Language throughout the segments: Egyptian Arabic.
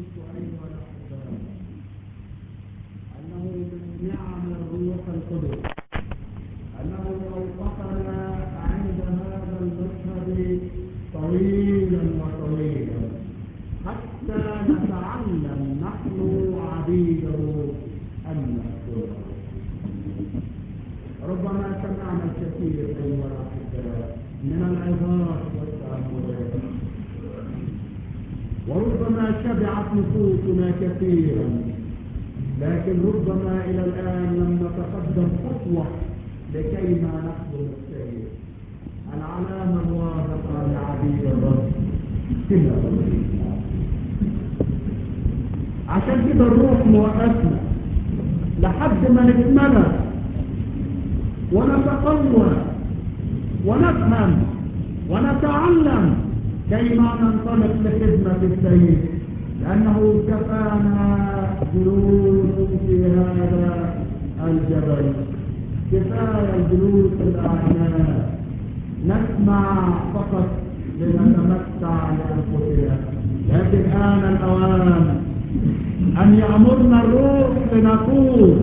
قلت أيها الأحباء أنه من نعم الروح القدس أنه أوقفنا عند هذا المشهد طويلا وطويلا حتى نتعلم نحن عبيده أن نذكره ربما سمعنا الكثير أيها الأحباء من العظات والتأملات وربما شبعت نفوسنا كثيرا لكن ربما إلى الآن لم نتقدم خطوة لكي ما نخدم السيد العلامة الواضحة لعبيد الرب كلها عشان كده الروح موقفنا لحد ما نتملى ونتقوى ونفهم ونتعلم كيما ننطلق لخدمة السيد لأنه كفانا جلوس في هذا الجبل كفاية الجلوس في الأعناق نسمع فقط لنتمتع لأنفسنا لكن آن الأوان أن يأمرنا الروح لنقول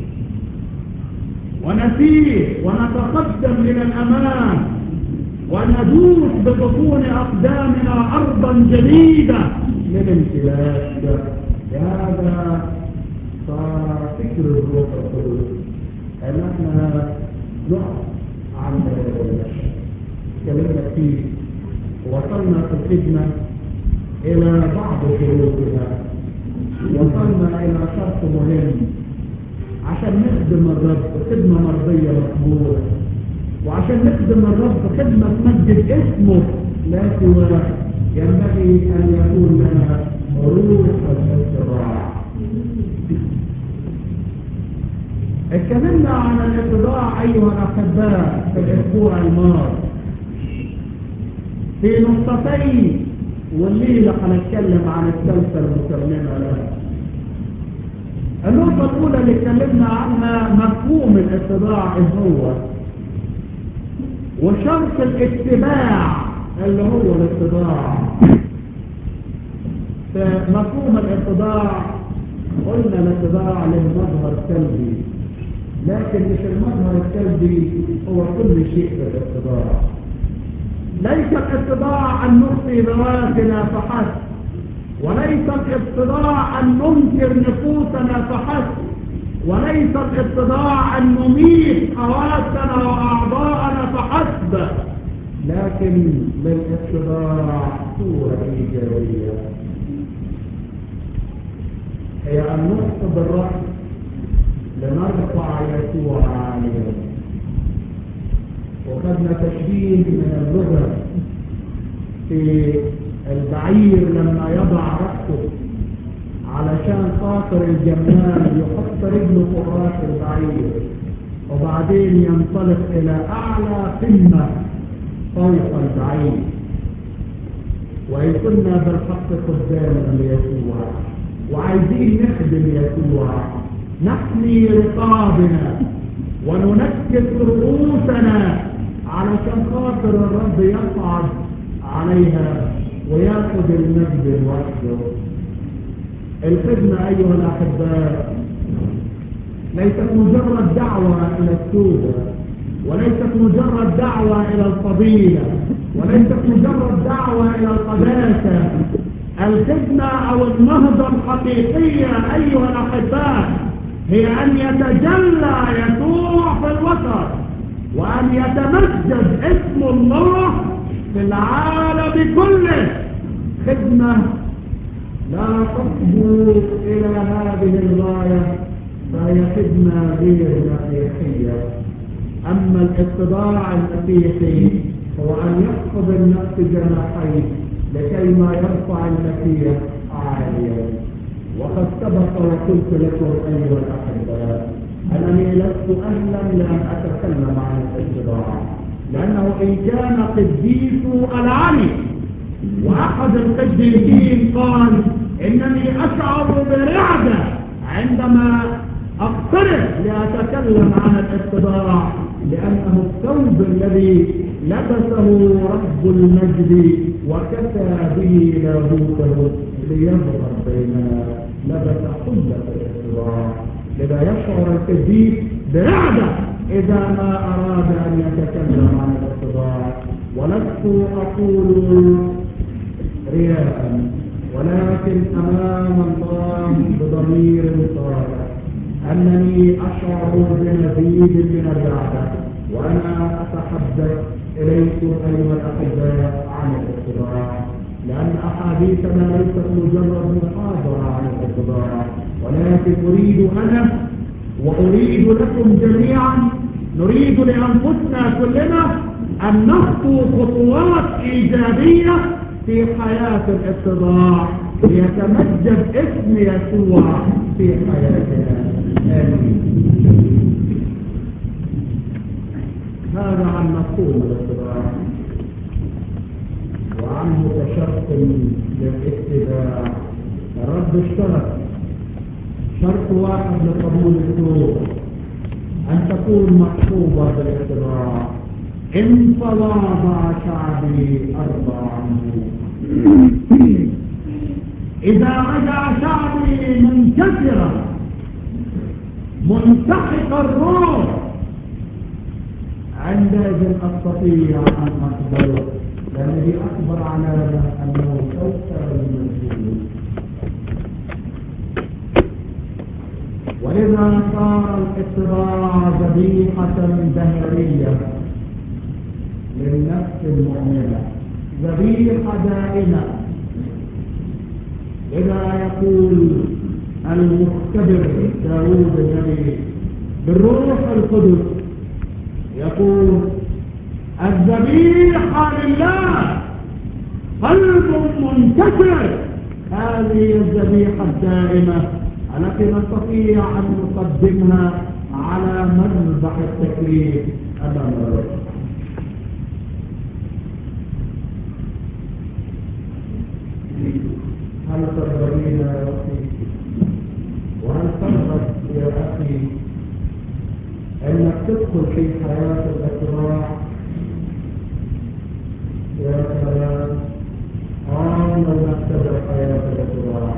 ونسير ونتقدم إلى الأمام وندوس ببطون أقدامنا أرضا جديدة للامتلاك هذا صار فكر الروح القدس أن احنا نقف عن كلمة فيه وصلنا في الخدمة إلى بعض شروطها وصلنا إلى شرط مهم عشان نخدم الرب خدمة مرضية مقبولة وعشان نخدم الرب خدمة تمجد اسمه لا سواه ينبغي أن يكون لنا روح الاتباع اتكلمنا عن الاتباع أيها الأحباء في الأسبوع الماضي في نقطتين والليلة هنتكلم عن الثالثة المتممة لها النقطة الأولى اللي اتكلمنا عنها مفهوم الاتباع إيه هو وشرط الاتباع اللي هو الاتباع مفهوم الاتباع قلنا الاتباع للمظهر السلبي لكن مش المظهر السلبي هو كل شيء في الاتباع ليس الاتباع أن نخطي ذواتنا فحسب وليس الاتباع أن ننكر نفوسنا فحسب وليس الاتباع أن نميت حواسنا وأعضاءنا فحسب لكن للاتباع صورة إيجابية هي أن نخطب الرأس لنرفع يسوع عاليا وخدنا تشبيه من اللغة في البعير لما يضع رأسه علشان خاطر الجمال يحط رجله فوق راس البعير وبعدين ينطلق إلى أعلى قمة فوق البعير وإن كنا بالحق قداما ليسوع وعايزين نخدم يسوع نحمي رقابنا وننكس رؤوسنا علشان خاطر الرب يصعد عليها وياخذ المجد لوحده الخدمة أيها الأحباء ليست مجرد دعوة إلى التوبة وليست مجرد دعوة إلى الفضيلة وليست مجرد دعوة إلى القداسة الخدمة أو النهضة الحقيقية أيها الأحباء هي أن يتجلى يسوع في الوسط وأن يتمجد اسم الله في العالم كله خدمة لا تقبو إلى هذه الغاية فهي خدمة غير مسيحية أما الاتباع المسيحي هو أن يحفظ النفس جناحيه لكي ما يرفع المسيح عاليا وقد سبق وقلت لكم أيها الأحباء أنني لست أهلا لأن أتكلم عن الاتباع لأنه إن كان قديس العلي وأحد القديسين قال إنني أشعر برعدة عندما أقترب لأتكلم عن الاتباع لأنه الثوب الذي لبسه رب المجد وكفى به لاهوته ليظهر بيننا لبس حلة الاتباع لذا يشعر القديس برعدة إذا ما أراد أن يتكلم عن الاتباع ولست أقول رياء ولكن أمام الله بضمير صالح أنني أشعر بمزيد من الرعدة وأنا أتحدث إليكم أيها الأحباء عن الاتباع لأن أحاديثنا ليست مجرد محاضرة عن الاتباع ولكن أريد أنا وأريد لكم جميعا نريد لأنفسنا كلنا أن نخطو خطوات إيجابية في حياة الاتباع ليتمجد اسم يسوع في حياتنا آمين هذا عن مفهوم الاتباع وعن متشكل للاتباع الرب اشترط شرط واحد لقبول السلوك أن تكون مصحوبة بالاتباع إن تواضع شعبي أرضى عنه إذا رجع شعبي منكسرا منسحق الروح عندئذ أستطيع أن أقبله لأن دي أكبر علامة أنه سوف المسجود ولذا صار الاتباع ذبيحة دهرية للنفس المؤمنة ذبيحة دائمة إذا يقول المختبر داود النبي بالروح القدس يقول الذبيحة لله قلب منكسر هذه الذبيحة الدائمة التي نستطيع أن نقدمها على مذبح التكليف أمام الرب هل ترغبين يا أختي وهل ترغب يا أخي أنك تدخل في حياة الأسرار يا سلام آه لو نتبع حياة الأسرار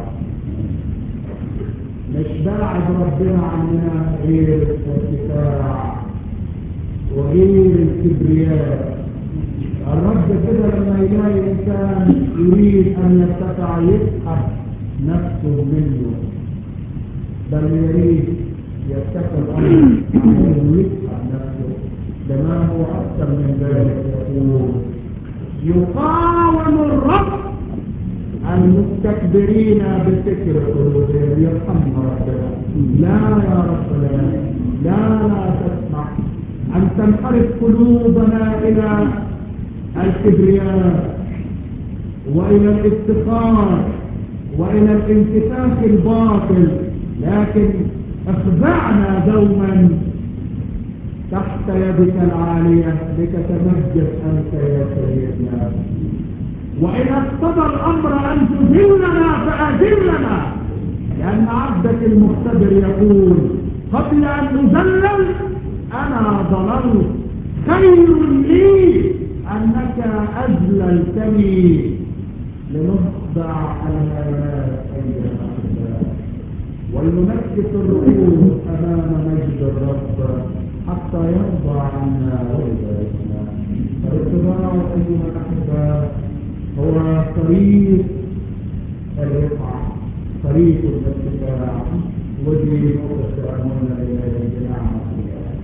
مش باعد ربنا عننا غير الارتفاع وغير الكبرياء الرب كده لما يلاقي انسان يريد ان يرتفع يسحب نفسه منه بل يريد يتقي الامر انه يسحب نفسه بما هو اكثر من ذلك يقول يقاوم الرب المستكبرين بفكر قلوبهم يرحمنا ربنا لا يا رب لا لا لا تسمح ان تنحرف قلوبنا الى الكبرياء والى الافتخار والى الانتفاخ الباطل لكن اخضعنا دوما تحت يدك العالية لتتمجد أنت يا سيدنا وإن اقتضى الأمر أن تذلنا فأذلنا لأن عبدك المختبر يقول قبل أن أذلل أنا ضللت خير لي أنك أذللتني لنخضع الآيات أيها الأحباء ولنكف الرؤوس أمام مجد الرب حتى يرضى عنا ويباركنا فالاتباع أيها الأحباء هو طريق الرفعة طريق الارتفاع ودي نقطة تأملنا لله بنعمة الله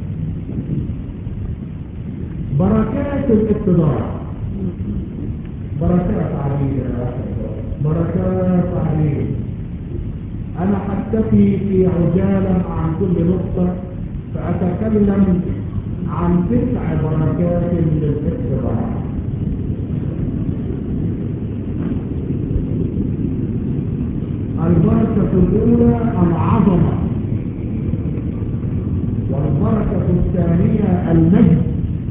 بركات الاتباع بركات عديدة يا أحباء بركات عديدة أنا حكتفي في عجالة عن كل نقطة فأتكلم عن تسع بركات للاتباع البركة الأولى العظمة والبركة الثانية المجد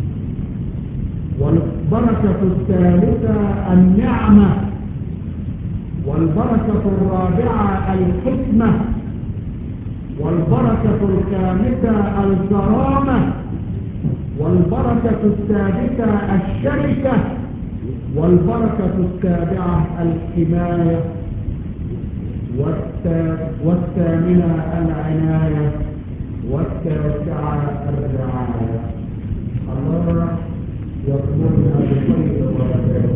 والبركة الثالثة النعمة والبركة الرابعة الحكمة والبركة الخامسة الكرامة والبركة السادسة الشركة والبركة السابعة الحماية والثامنة العناية والتاسعة الرعاية الله يطلبنا بخير البركات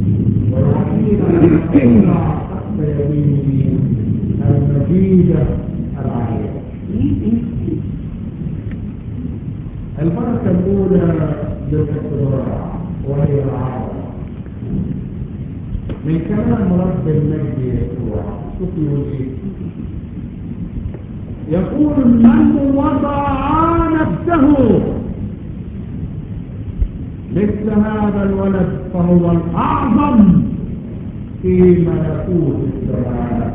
ويعطينا تحت يمينه المجيدة العالية البركة الأولى للاقتراع وهي العظمة من كلام رب المجد يسوع شوف يقول ايه يقول من وضع نفسه مثل هذا الولد فهو الأعظم في ملكوت السماوات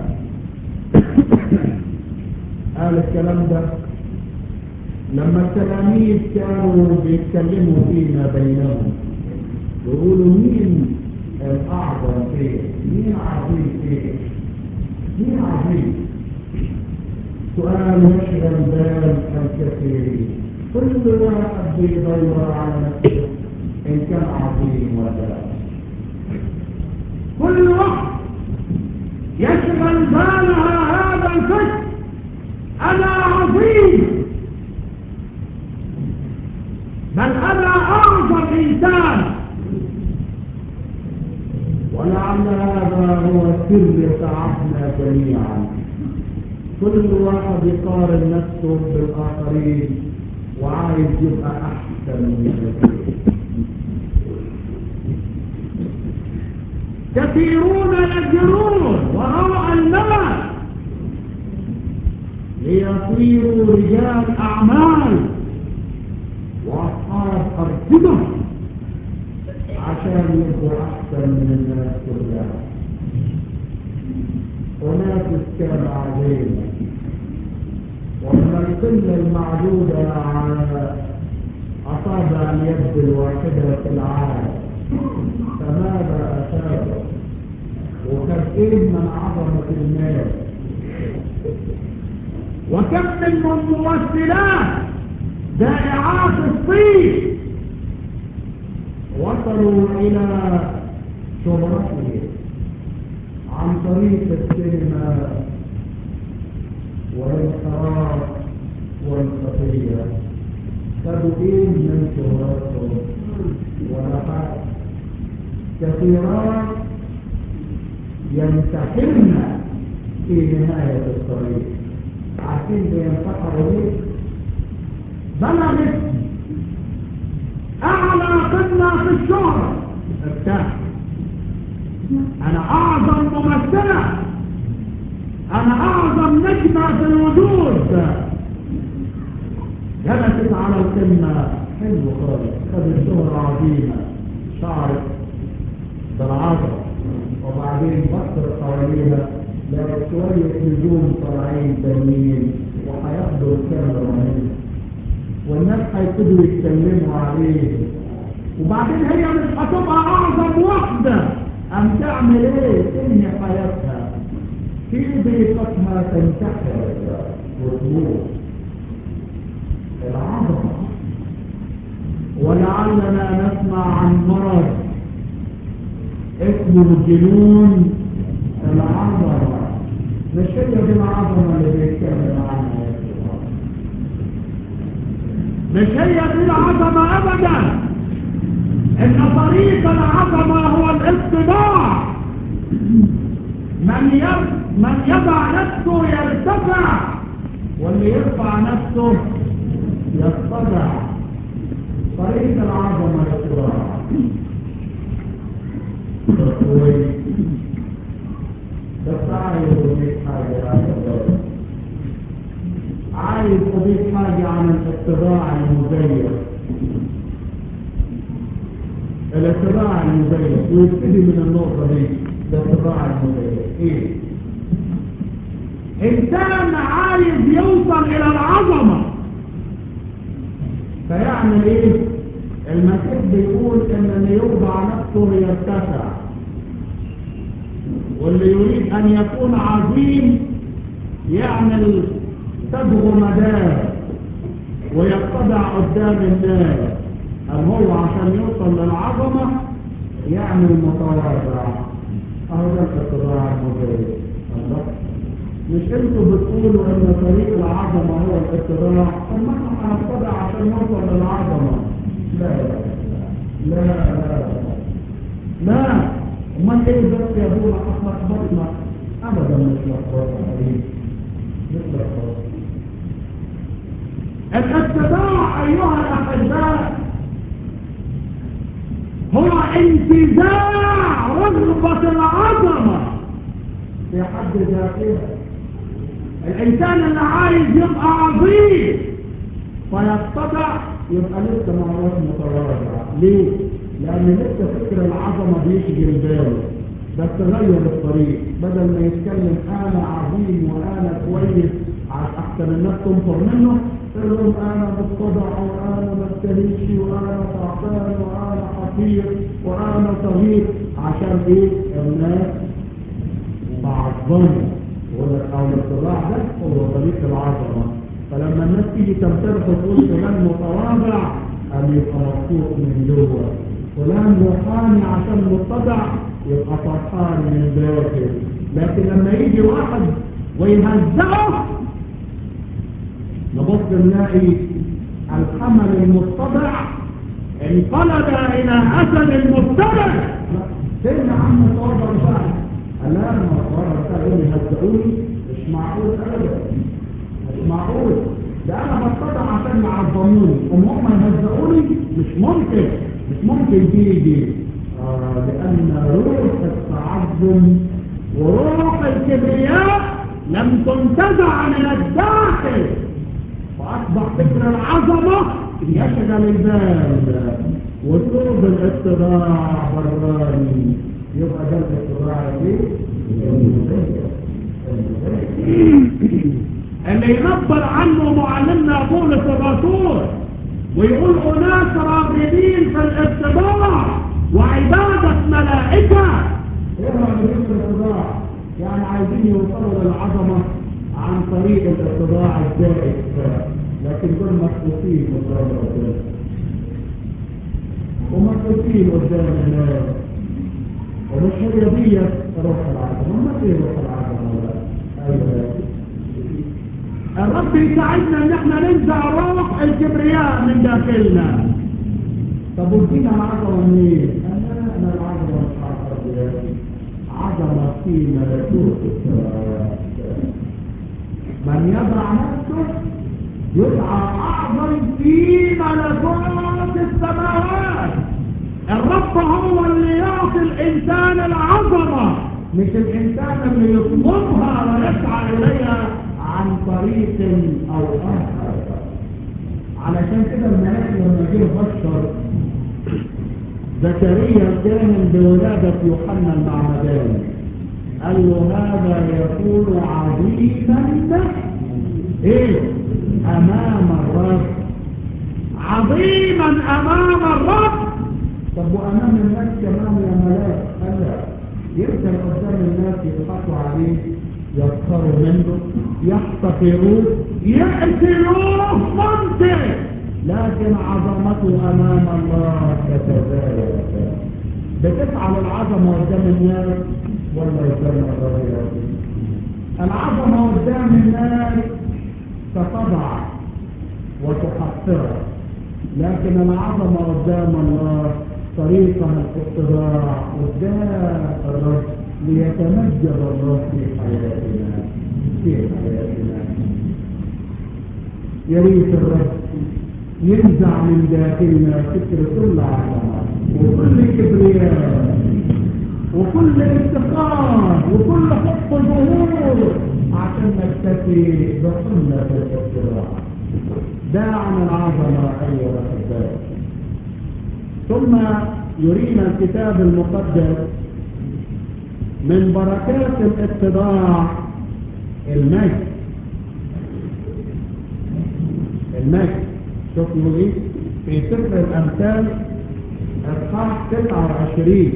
قال الكلام ده لما التلاميذ كانوا بيتكلموا فيما بينهم يقولوا مين الأعظم فيه مين عظيم فيه مين عظيم سؤال يشغل بال الكثيرين كل واحد بيدور على نفسه إن كان عظيم ولا لا كل وقت يشغل بالها هذا الفكر أنا عظيم بل أنا أعظم إنسان ولعل هذا هو سر تعبنا جميعا كل واحد يقارن نفسه بالآخرين وعايز يبقى أحسن من الغير كثيرون يجرون وراء الناس ليصيروا رجال أعمال وأصحاب أرصدة عشان يبقوا أحسن من الناس كلها وناس كان عظيم ومن القلة المعدودة على أصابع اليد الواحدة في العالم فماذا أسابه وكم إيه من عظمة الناس وكم من الممثلات دائعات الصين وصلوا إلى شهرته عن طريق السينما والانحراف والخطية خدوا ايه من شهرتهم ولا حاجة كثيرات ينتحرن في نهاية الطريق عارفين بينتحروا ليه بلغت اعلى قمة في الشهرة ارتاح انا اعظم ممثلة انا اعظم نجمة في الوجود جلست على القمة حلو خالص خدت شهرة عظيمة شعرت بالعظمة وبعدين بصر حواليها لقت شوية نجوم طالعين تانيين وهياخدوا الكاميرا منها والناس هيبتدوا يتكلموا عليه وبعدين هي مش هتبقى اعظم واحدة ام تعمل ايه تنهي حياتها في ضيقتها تنتحر وتموت العظمة ولعلنا نسمع عن مرض اسمه الجنون العظمة مش هي دي العظمة اللي بيتكلم عنها يا سيدي مش هي دي العظمة ابدا ان طريق العظمة هو الاتباع من يب من يضع نفسه يرتفع واللي يرفع نفسه يتضع طريق العظمة الاتباع بس عايز اضيف حاجة عايز اضيف حاجة عن الاتباع المزيف الاتباع المزيف ويبتدي من النقطة دي الاتباع المزيف ايه انسان عايز يوصل الى العظمة فيعمل ايه المسيح بيقول ان اللي يوضع نفسه يرتفع واللي يريد ان يكون عظيم يعمل تبغ مدار ويتضع قدام الناس أم هو عشان يوصل للعظمة يعمل متواضع أهو ده الاتضاع المبين الله مش انتوا بتقولوا ان طريق العظمة هو الاتباع طب ما احنا هنتبع عشان نوصل للعظمة لا لا لا لا لا امال ايه بس يا ابونا احنا ابدا مش لخبطنا مش لخبطنا الاتباع ايها الاحباء هو انتزاع رغبة العظمة في حد ذاتها الانسان اللي عايز يبقى عظيم فيتبع يبقى لسه ما هوش متواضع ليه؟ لان لسه فكر العظمة بيشغل باله بس غير الطريق بدل ما يتكلم انا عظيم وانا كويس احسن الناس تنفر منه يقول لهم انا متضع وانا ما استهيش وانا تعبان وانا حقير وانا صغير عشان ايه الناس تعظموا يقول لك او الاتباع ده هو طريق العظمه فلما الناس تيجي تمتدح وتقول فلان متواضع قام يبقى مبسوط من جوه فلان روحاني عشان متضع يبقى فرحان من داخل لكن لما يجي واحد ويهزقه نبص نلاقي الحمل المتضع انقلب الى اسد المتبع فين يا عم تواضع بقى قال لا انا متواضع بقى يقول لي هزقوني مش معقول ابدا مش معقول ده انا بتضع عشان يعظموني هم هم يهزقوني مش ممكن مش ممكن تيجي آه لان روح التعظم وروح الكبرياء لم تنتزع من الداخل وأصبح فكر العظمة يشغل البال وصوب الاتباع براني يبقى ده الاتباع ايه؟ اللي ينبر عنه معلمنا بولس الرسول ويقول أناس راغبين في الاتباع وعبادة ملائكة ايه راغبين في الاتباع؟ يعني عايزين يوصلوا للعظمة عن طريق الاتباع الزائد لكن دول مكتوفين قدام ربنا ومكتوفين قدام الناس ومش هي دي روح العظمه ما في روح العظمه ولا ايوه الرب يساعدنا ان احنا ننزع روح الكبرياء من داخلنا طب ودينا العظمه منين؟ انا العظمه مش عارفه عظمه في ملكوت السماوات من يضع نفسه يدعى أعظم في ملكوت السماوات الرب هو اللي يعطي الإنسان العظمة مش الإنسان اللي يطلبها ويسعى إليها عن طريق أو آخر علشان كده الملاك لما جه بشر زكريا الكاهن بولادة يوحنا المعمدان قال له هذا يكون عظيما ايه امام الرب عظيما امام الرب طب وامام الناس كمان يا ملاك قال لا يركن قدام الناس يضحكوا عليه يسخروا منه يحتقروه يقتلوه ممتع لكن عظمته امام الله تتزايد بتسعى للعظمه قدام الناس ولا قدام الرب العظمه قدام الناس تتضع وتحقرها لكن العظمة قدام الله طريقها الاتباع قدام الرب ليتمجد الله في حياتنا في حياتنا يريد الرب ينزع من داخلنا فكر كل عظمة وكل كبرياء وكل افتقار وكل حب ظهور عشان نكتفي بسنة الاتباع ده عن العظمة أيها الأحباء ثم يرينا الكتاب المقدس من بركات الاتباع المجد المجد شوفوا ايه في سفر الامثال اصحاح 29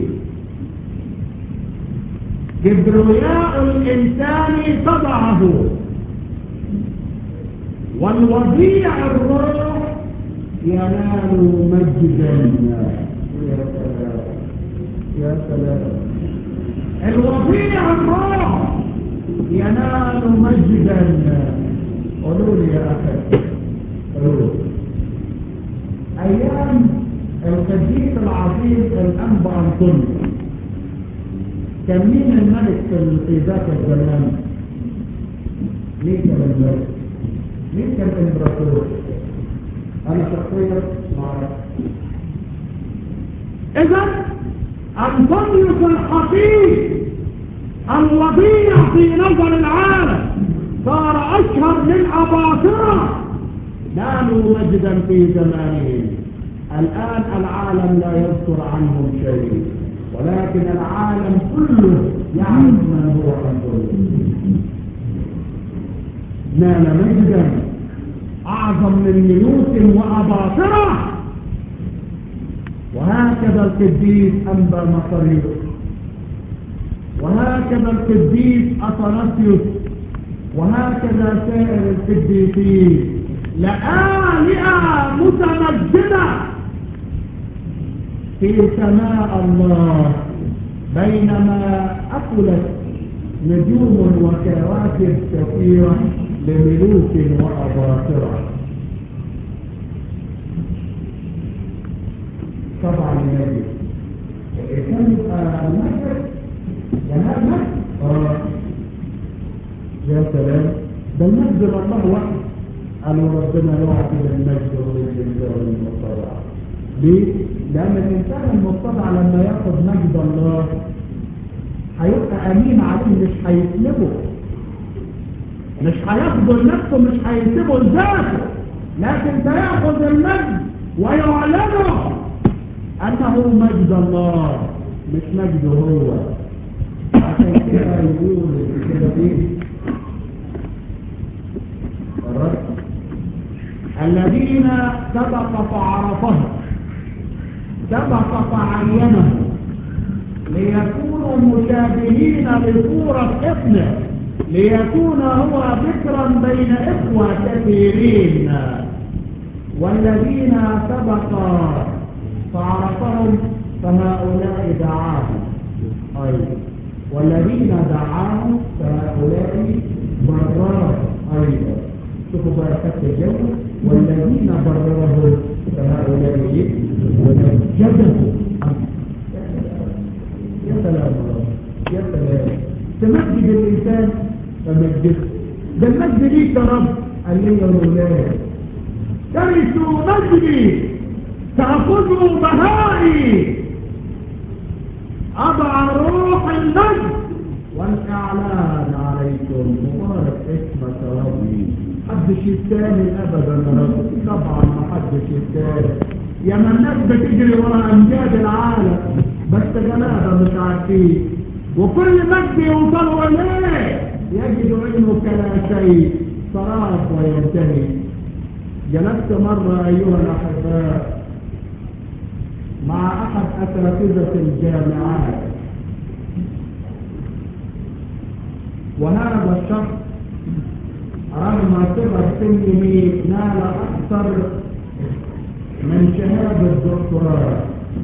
كبرياء الانسان تضعه والوضيع الروح ينال مجدا يا سلام يا سلام الوضيع الروح ينال مجدا قولوا لي يا أخي قولوا أيام القديس العظيم الأنبا أنطونيوس كان مين الملك في ذاك الزمان؟ مين كان الملك؟ مين كان الإمبراطور؟ أنا شخصيا ما أعرف إذا أنطونيوس الخطيب الوضيع في نظر العالم صار أشهر من أباطرة نالوا مجدا في زمانهم الآن العالم لا يذكر عنهم شيء ولكن العالم كله يعرف من هو أنطونيوس نال مجدا أعظم من ملوك وأباطرة وهكذا القديس أنبا مصريوس وهكذا القديس أطنسيوس وهكذا سائر القديسين لآلئة متمجدة في سماء الله بينما أكلت نجوم وكواكب كثيرة لملوك وأباطرة طبعا النبي الإنسان يبقى المجد ينال مجد آه يا سلام ده المجد لله وحده قالوا ربنا يعطي المجد للإنسان المتضع ليه؟ لأن الإنسان المتضع لما ياخد مجد الله هيبقى أمين عليه مش هيسلبه مش هياخده لنفسه مش هيسيبه لذاته لكن سيأخذ المجد ويعلنه أنه مجد الله مش مجده هو عشان كده يقول كده ايه الرب الذين سبق فعرفهم سبق فعينهم ليكونوا مشابهين لصورة ابنه ليكون هو بكرا بين إخوة كثيرين والذين سبق فعرفهم فهؤلاء دعاهم أيضا والذين دعاهم فهؤلاء بررهم أيضا شوفوا بركات الجو والذين بررهم فهؤلاء ومجدهم يا سلام يا سلام تمجد الإنسان فمجده ده المجد ليك يا رب قال لي يا ولاد ترثوا مجدي تأخذوا بهائي أضع روح المجد والإعلان عليكم مبارك اسمك يا ربي محدش يستاهل أبدا يا رب طبعا محدش يستاهل يا ما الناس بتجري ورا أمجاد العالم بس غلابة مش عارفين وكل مجد يوصلوا إليه يجد علمك لا شيء سراب وينتهي جلست مرة أيها الأحباء مع أحد أساتذة الجامعات وهذا الشخص رغم صغر سنه نال أكثر من شهادة دكتوراه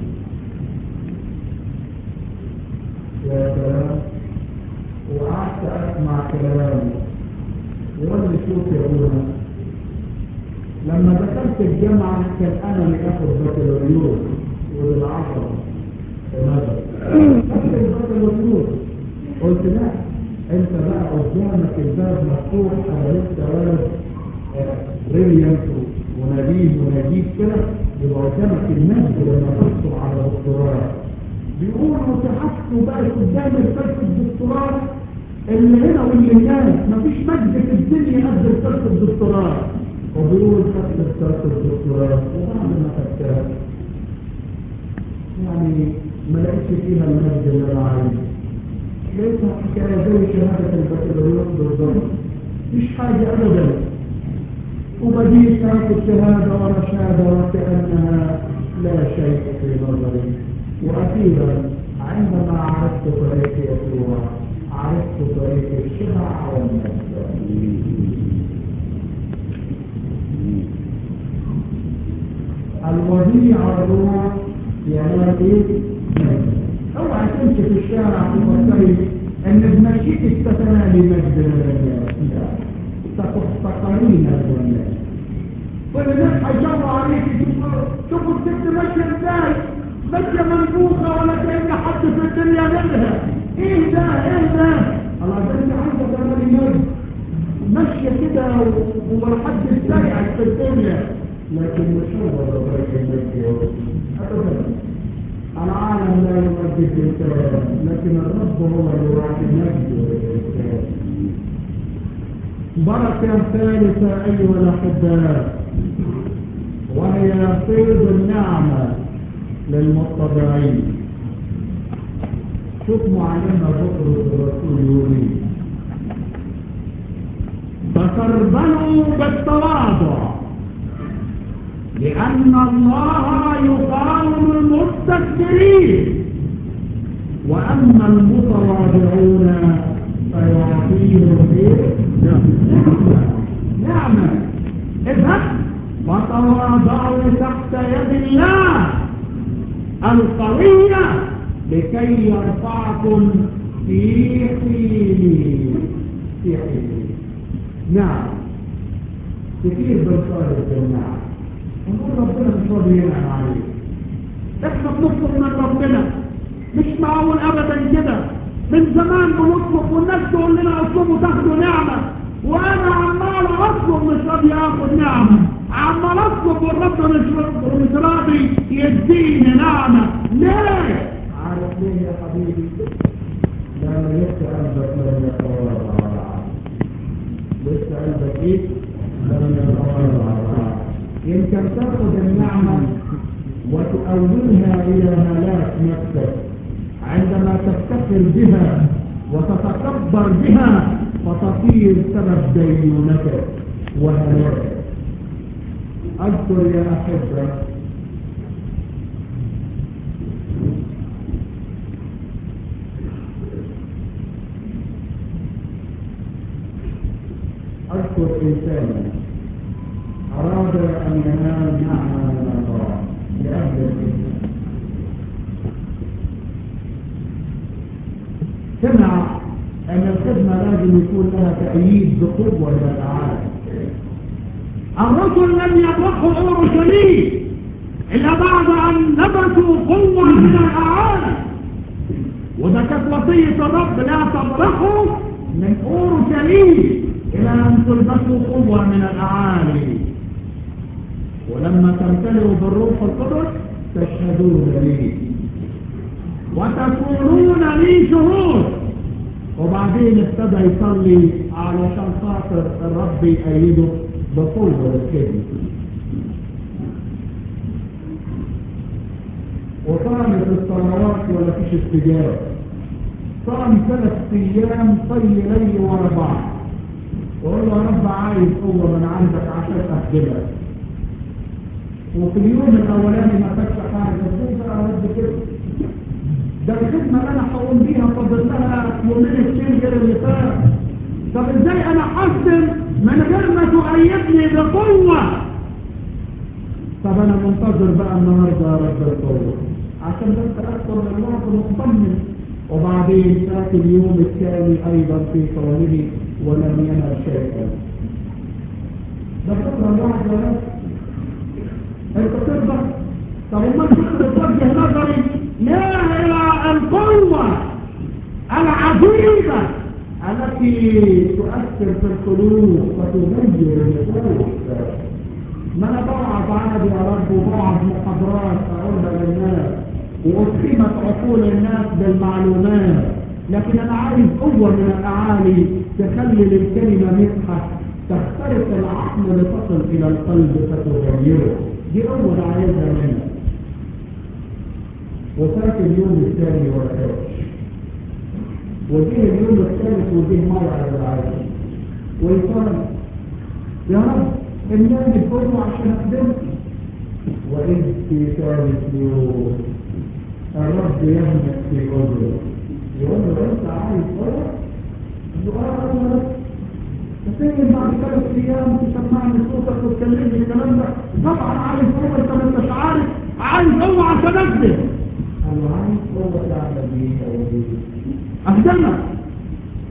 يا سلام وقعدت أسمع كلامه يقول لي شوف يا أبونا لما دخلت الجامعة كان أنا اللي آخد بكالوريوس وللعصر ماذا؟ أخذ البكالوريوس قلت لا أنت بقى قدامك الباب مفتوح أنا لسه ولد بريليانت ونبيه ونجيب كده يبقى قدامك الناس لما تحصل على دكتوراه بيقولوا تحسوا بقى قدام الفلسفة الدكتوراه اللي هنا واللي هناك مفيش مجد في الدنيا قد الفلسفة الدكتوراه وبيقول خدت الفلسفة الدكتوراه وبعد ما خدتها يعني ما لقيتش فيها المجد اللي انا عايزه لقيتها حكايه زي شهاده البكالوريوس بالظبط مش حاجه ابدا وبديت اخذ شهاده ورا شهاده وكانها لا شيء في نظري واخيرا عندما عرفت طريق يسوع عرفت طريق الشبع والمجد الوضيع الروح ينادي اوعى تمشي في الشارع تفكري ان بمشيئة تتنالي مجد الله ستحتقرين الجنات كل الناس هيشاوروا عليك يشوفوا شوفوا الست ماشيه ازاي ماشيه منفوخه ولا كان حد في الدنيا غيرها ايه ده ايه ده الله ده انت عايزه تعملي مجد ماشيه كده ولا حد سايقك في الدنيا لكن مش هو اللي المجد ابدا العالم لا يمجد الانسان لكن الرب هو اللي يعطي المجد للانسان بركة ثالثة أيها الأحباء وهي فيض النعمة للمتضعين شوف معلمنا بطرس الرسول يقول فتربنوا بالتواضع لأن الله يقاوم المستكبرين وأما المتواضعون فيعطيهم ايه؟ نعمة نعمة اذهب وتواضعوا تحت يد الله القوية لكي يرفعكم في حينه في حينه نعم كثير بنصارف بالنعم ونقول ربنا مش راضي ينعم عليك احنا بنطلب من ربنا مش معقول ابدا كده من زمان بنطلب والناس تقول لنا اطلبوا تاخدوا نعمة وانا عمال اطلب مش راضي اخد نعمة عمال اطلب والرب مش مش راضي يديني نعمة ليه؟ عارف ليه يا حبيبي؟ لما لسه قلبك لم يتواضع لسه قلبك ايه؟ لم يتواضع يمكن تاخد النعمة وتؤولها الى هلاك نفسك عندما تفتخر بها وتتكبر بها فتصير سبب دينونتك وهلاكك اذكر يا احبه اذكر انسانا اراد ان ينال نعمه من الله لاجل الانسان سمع ان الخدمة لازم يكون لها تأييد بقوة من الأعالي الرسل لم يطرحوا اورشليم الا بعد ان لبسوا قوة من الأعالي وده كانت وصية الرب لا تطرحوا من اورشليم الى ان تلبسوا قوة من الأعالي ولما تمتلئوا بالروح القدس تشهدون لي وتكونون لي شهود وبعدين ابتدى يصلي علشان خاطر الرب يأيده بقوة الكلمة وصامت الصلوات ولا فيش استجابة صام ثلاث ايام طي لي ورا بعض وقول له يا رب عايز قوة من عندك عشان اخدمك وفي اليوم الاولاني ما فاتش حاجة ازاي بقى رد كده ده الخدمة اللي انا هقوم بيها فاضل لها يومين اثنين غير اللي فات طب ازاي انا احسن من غير ما تؤيدني بقوة طب انا منتظر بقى النهاردة يا رب القوة عشان بس ادخل الوقت مطمن وبعدين فات اليوم الثاني ايضا في صومه ولم ينل شيئا ده فكرة الواحد يا رب انت تقدر طب امال تقدر توجه نظري لا الى القوة العجيبة التي تؤثر في القلوب وتغير النفوس ما انا بقعد عادي يا رب وبقعد محاضرات اقولها للناس واقيمت عقول الناس بالمعلومات لكن انا عايز قوة من الاعالي تخلي للكلمة مسحة تخترق العقل لتصل الى القلب فتغيره دي اول عايزها منك وفات اليوم الثاني ولا فاتش وجه اليوم الثالث وجه موعد العالم ويقال يا رب امناني بقوة عشان اخدمك وإذ في ثالث يوم الرب يهمك في قدره يقول له انت عايز قوة؟ يقول له تسيب بعد ثلاث ايام تسمعني صوتك وتكلمني الكلام ده طبعا عايز قوة انت ما انتش عارف عايز قوة عشان اكذب انا عايز قوة تعمل بيها اخدمك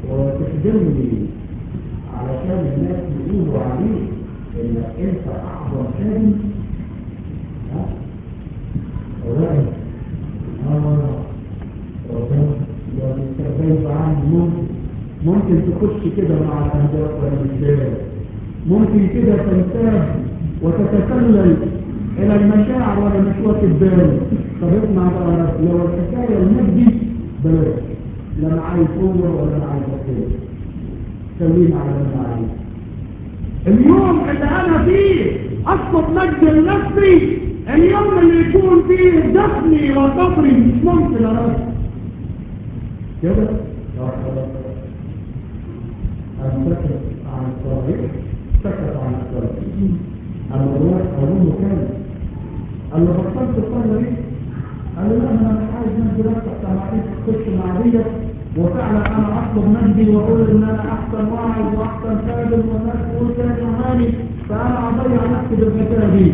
وتخدمني علشان الناس يقولوا عليك انك انت اعظم خادم ها رأي اه ربنا يعني استخدمت عندي ممكن ممكن تخش كده مع الاهداف ولا مش داري ممكن كده تنتهي وتتسلل الى المشاعر وانا مش واخد بالي طب اسمع بقى لو الحكايه المجدي بلاش لا انا عايز قوه ولا انا عايز اكتب خلينا على اللي انا عايز اليوم اللي انا فيه اطلب مجد لنفسي اليوم اللي يكون فيه دفني وقبري مش ممكن ارد كده انتكت عن الطريق سكت عن الطريق اما الروح اظنه كان قال له بطلت تصلي ليه؟ قال له لا انا مش عايز مجدي نفسك سماعين تخش مع ديت وفعلا انا اطلب مجدي واقول ان انا احسن واعظ واحسن خادم والناس تقول تاني وهاني فانا اضيع نفسي بالحكايه دي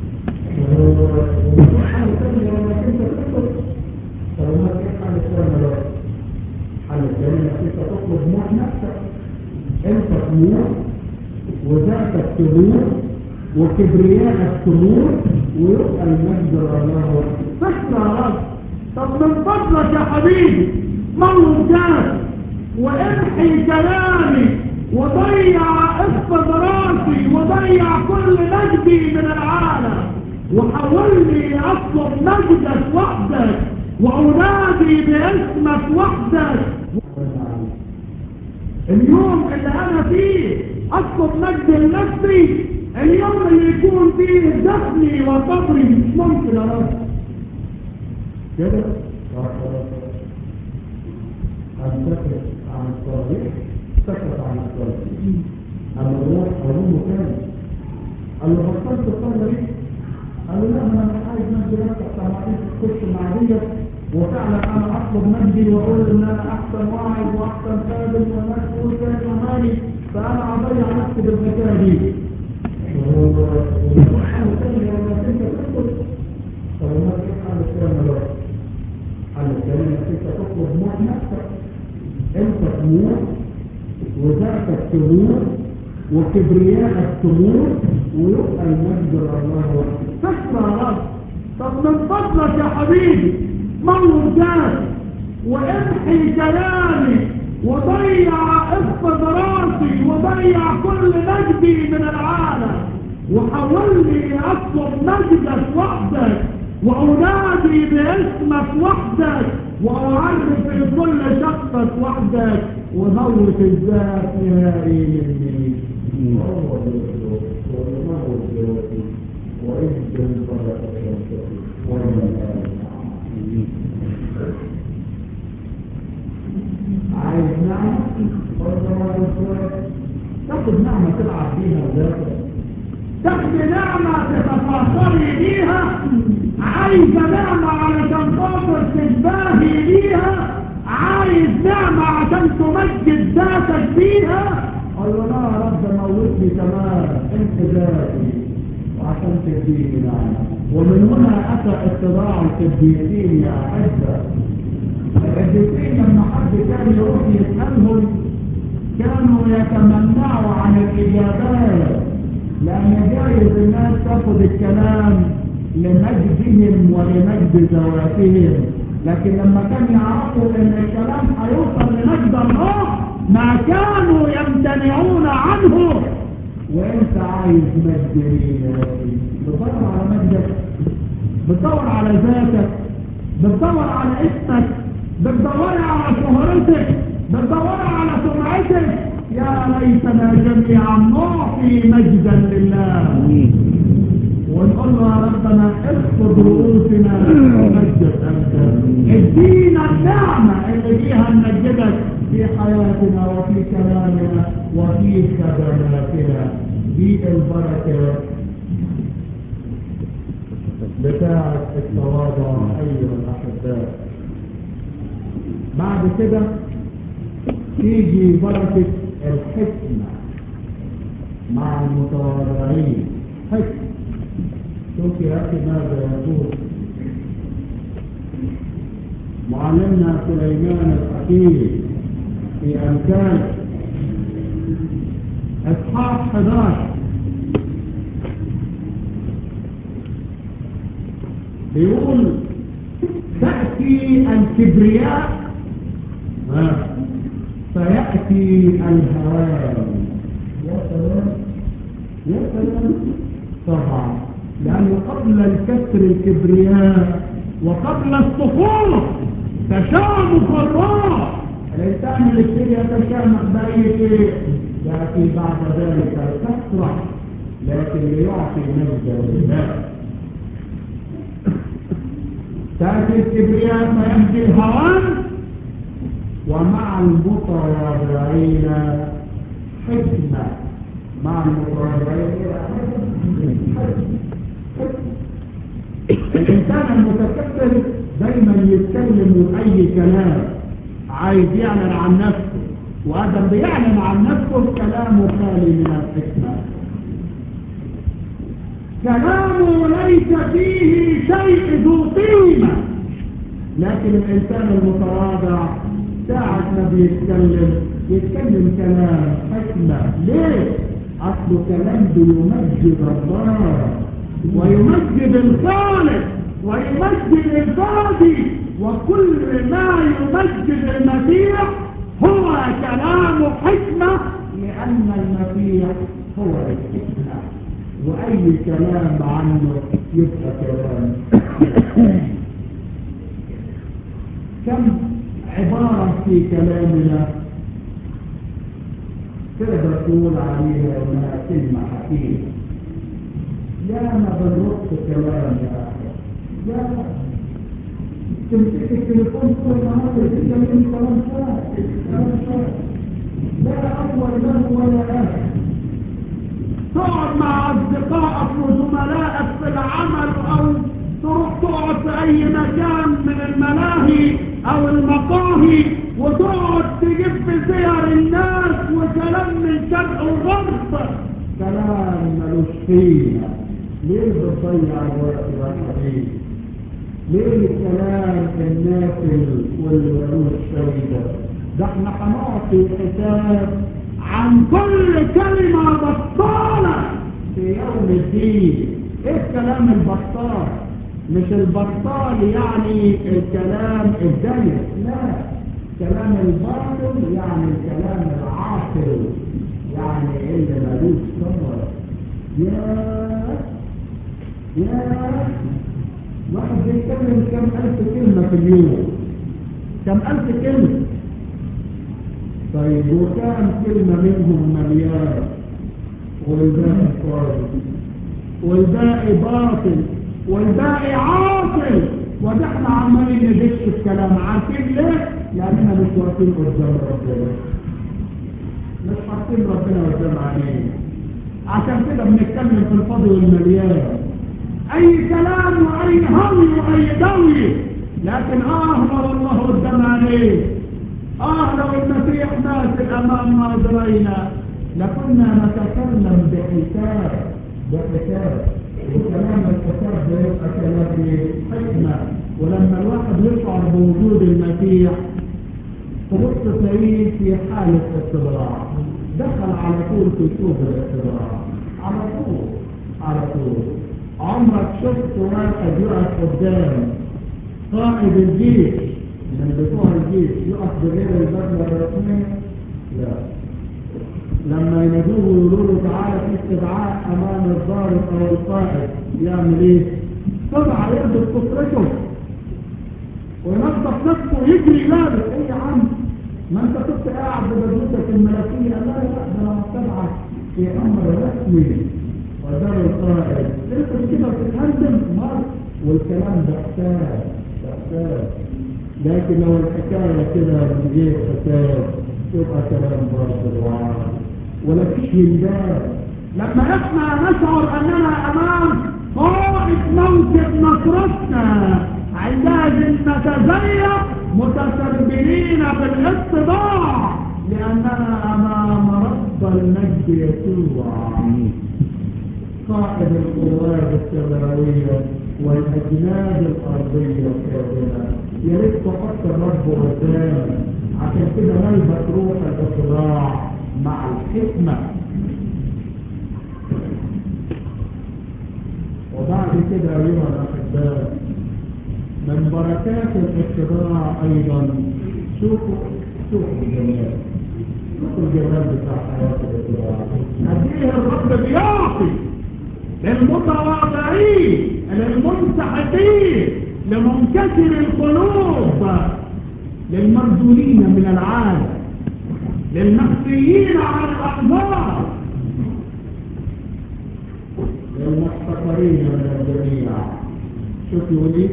ومفيش حل تاني غير انك انت تطلب طب ما في حل تاني بقى حل تاني انك انت تطلب موت نفسك انت تموت وذاتك تموت وكبرياءك تموت ويبقى المجد لله فكرة يا رب طب من فضلك يا حبيبي موت ذات وامحي كلامي وضيع اخفض راسي وضيع كل مجدي من العالم وحولني اطلب مجدك وحدك وانادي باسمك وحدك اليوم اللي انا فيه اطلب مجد لنفسي اليوم اللي يكون فيه دفني وقبري مش ممكن ارد كده انتكت عن الطريق سكت عن الطريق اما الروح اظنه كان قال له بطلت تصلي ليه؟ قال له لا انا مش عايز مجد نفسك سماعين تخش مع ديت وفعلا انا اطلب مجدي واقول ان انا احسن واعظ واحسن خادم والناس تقول تاني وهاني فانا اضيع نفسي بالحكايه دي ومفيش حل تاني غير انك انت تطلب طب ما في حل تاني بقى حل تاني انك انت تطلب موت نفسك انت تموت وذاتك تموت وكبرياءك تموت ويبقى المجد لله فكرة يا رب طب من فضلك يا حبيبي موت ذاتي وامحي كلامي وضيع اخفض راسي وضيع كل مجدي من العالم وحولني اطلب مجدك وحدك وانادي باسمك وحدك واعرف لكل شخصك وحدك وموت الذات نهائي مني وهو يخلق ويموت ذاتي وإذ انطلق شمسه ومن عايز نعمة تاخد نعمة تلعب بيها وذاتك تاخد نعمة تتفاخري بيها عايزة نعمة علشان خاطر تتباهي بيها عايز نعمة عشان تمجد ذاتك بيها قال له لا يا رب موتني كمان انت ذاتي وعشان تديني نعمة ومن هنا اتى اتباع القديسين يا احبه القديسين لما حد كان يروح يسالهم كانوا يتمنعوا عن الاجابات لان جايز الناس تاخد الكلام لمجدهم ولمجد ذواتهم لكن لما كانوا يعرفوا ان الكلام هيوصل لمجد الله ما كانوا يمتنعون عنه وانت عايز مجد مين يا ربي بتدور على مجدك بتدور على ذاتك بتدور على اسمك بتدور على شهرتك بتدور على سمعتك يا ليتنا جميعا نعطي مجدا لله ونقول له يا ربنا اخفض رؤوسنا ومجد انت ادينا النعمه اللي فيها نمجدك في حياتنا وفي كلامنا وفي خدماتنا دي البركه بتاعه التواضع ايها الاحباء بعد كده تيجي بركه الحكمه مع المتواضعين حكمه شوف يا أخي ماذا يقول معلمنا سليمان الحكيم في أمثال أصحاب 11 بيقول تأتي الكبرياء فيأتي الهوان يا سلام يا سلام طبعا لأنه قبل الكسر الكبرياء وقبل السقوط تشامخ الروح الإنسان اللي يصير يتشامخ بأي شيء يأتي بعد ذلك الكسرة لكن ليعطي مجدا لله تأتي الكبرياء فيأتي الهوان ومع المتواضعين حكمة مع المتواضعين الإنسان المتكبر دايما يتكلم أي كلام عايز يعلن عن نفسه وآدم بيعلن عن نفسه كلامه خالي من الحكمة كلامه ليس فيه شيء ذو قيمة لكن الإنسان المتواضع ساعة ما بيتكلم يتكلم كلام حكمة ليه؟ أصله كلام بيمجد الله ويمجد الخالق ويمجد الفادي وكل ما يمجد المسيح هو كلام حكمة لأن المسيح هو الحكمة وأي كلام عنه يبقى كلام كم عبارة في كلامنا تقدر تقول عليها انها كلمة حكيمة يا ما بنرد كلام يا اخي يا تمسك التليفون كل ما ممكن تتكلم كلام فارغ كلام فارغ لا اول له ولا اخر تقعد مع اصدقائك وزملائك في العمل او تروح تقعد في اي مكان من الملاهي او المقاهي وتقعد تجيب في سير الناس وكلام من شرق وغرب كلام ملوش قيمة ليه بتضيع الوقت يا حبيبي ليه الكلام النافل واللي ملوش فايدة ده احنا هنعطي حساب عن كل كلمة بطالة في يوم الدين ايه الكلام البطال مش البطال يعني الكلام الضيق لا كلام الباطل يعني الكلام العاقل يعني اللي ملوش ثمر يا يا واحد بيتكلم كم ألف كلمة في اليوم كم ألف كلمة طيب وكام كلمة منهم مليار والباقي فاضي والباقي باطل والباقي عاطل وده احنا عمالين ندش في كلام عارفين ليه؟ لأننا مش واقفين قدام ربنا مش حاطين ربنا قدام عينينا عشان كده بنتكلم في الفاضي والمليان أي كلام وأي هوي وأي دوي لكن آه لو الله قدام عينيه آه لو المسيح ماسك أمام ناظرينا لكنا نتكلم بحساب بحساب وكلام الحساب ده يبقى كلام حكمة ولما الواحد يشعر بوجود المسيح تبص تلاقيه في حالة استدراع دخل على طول في سوق الاستدراع على طول على طول عمرك شفت واحد يقف قدام قائد الجيش من بتوع الجيش يقف بغير البدلة الرسمية لا لما ينادوه ويقولوا له تعالى في استدعاء امام الضابط او القائد يعمل ايه؟ طبعا يلبس كفرته وينظف نفسه ويجري لابس ايه يا عم؟ ما انت كنت قاعد ببدلتك الملكيه لا لا ده انا متابعك في امر رسمي وزار القائد انت كده بتتهندم مر والكلام ده حساب ده حساب لكن لو الحكايه كده من غير حساب تبقى كلام باطل وعارف ولا فيش هندان لما احنا نشعر اننا امام قائد موكب نصرتنا عندئذ نتزيق متسربلين بالاتباع لاننا امام رب المجد يسوع قائد القوات السماويه والاجناد الارضيه الكامله يا ريت تحط الرب قدامك عشان كده نلبس روح الإصراع مع الحكمة وبعد كده أيها الأحباء من بركات الاتباع أيضا شوفوا شوفوا الجمال شوفوا الجمال بتاع حياة الاتباع قد إيه الرب بيعطي للمتواضعين للمنسحقين لمنكسر القلوب للمرجولين من العالم للمخفيين عن الأخبار للمحتقرين من الجميع شوفوا لي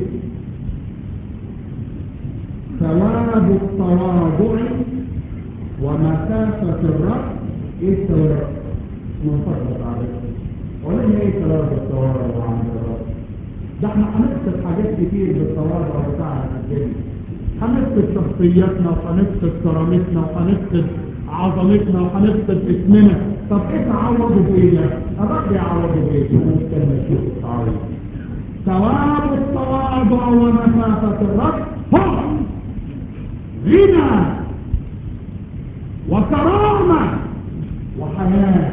ثواب التواضع ومسافة الرأس ايه الثواب؟ من فضلك عليكم ولن ايه ثواب التواضع عند الرأس؟ ده احنا هنكتب حاجات كتير بالتواضع بتاعنا في الدنيا هنفقد شخصياتنا وهنفقد كرامتنا وهنفقد عظمتنا وهنفقد اسمنا طب ايه تعوضوا بينا؟ الرب يعوضوا بينا هنستنى نشوف التعويض ثواب التواضع ومسافة الرب هو غنى وكرامة وحياة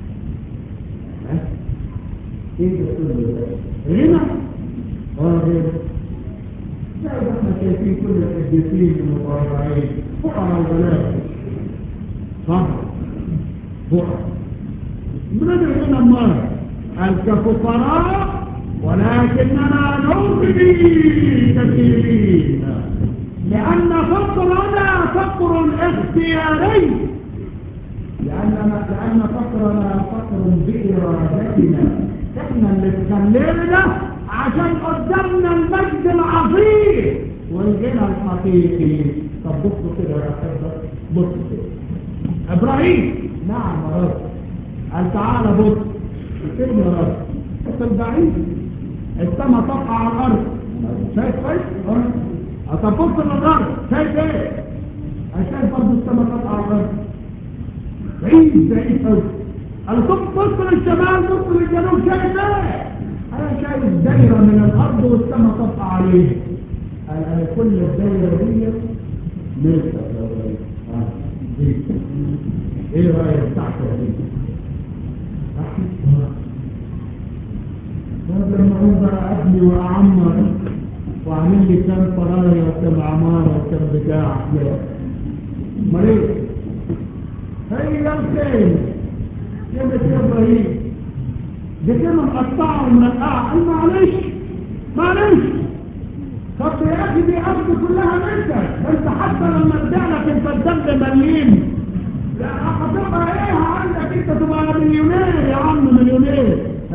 ايه ده كله ده؟ غنى اه غنى لا ده احنا شايفين كل القديسين المتواضعين فقراء وغلابة صح فقراء من هنا المرة قال كفقراء ولكننا نغني كثيرين لأن فقرنا فقر اختياري لأن لأن فقرنا فقر بإرادتنا احنا اللي تخلينا عشان قدامنا المجد العظيم والغنى الحقيقي طب بصوا كده يا أحبة بصوا كده إبراهيم نعم يا رب قال تعالى بص فين يا رب بص البعيد السما تقع على الأرض شايف كويس؟ اه طب بص للأرض شايف ايه؟ شايف برضه السما تقع على الأرض بعيد بعيد قوي قال طب بص للشمال بص للجنوب شايف ايه؟ انا شايف دايرة من الارض والسماء تقع عليه قال انا كل الدايرة دي ملكة ايه رأيك تحت دي لما اقوم بقى ابني واعمر واعمل لي كام فراية وكام عمارة وكام بتاع لا مريض هي الخير يا بيت ابراهيم دي كلمة مقطعة ومرقعة قال معلش معلش طب يا اخي دي ارض كلها منك ده انت حتى لما ادع لك انت الدم مليين لا هتبقى ايه عندك انت تبقى مليونير يا عم مليونير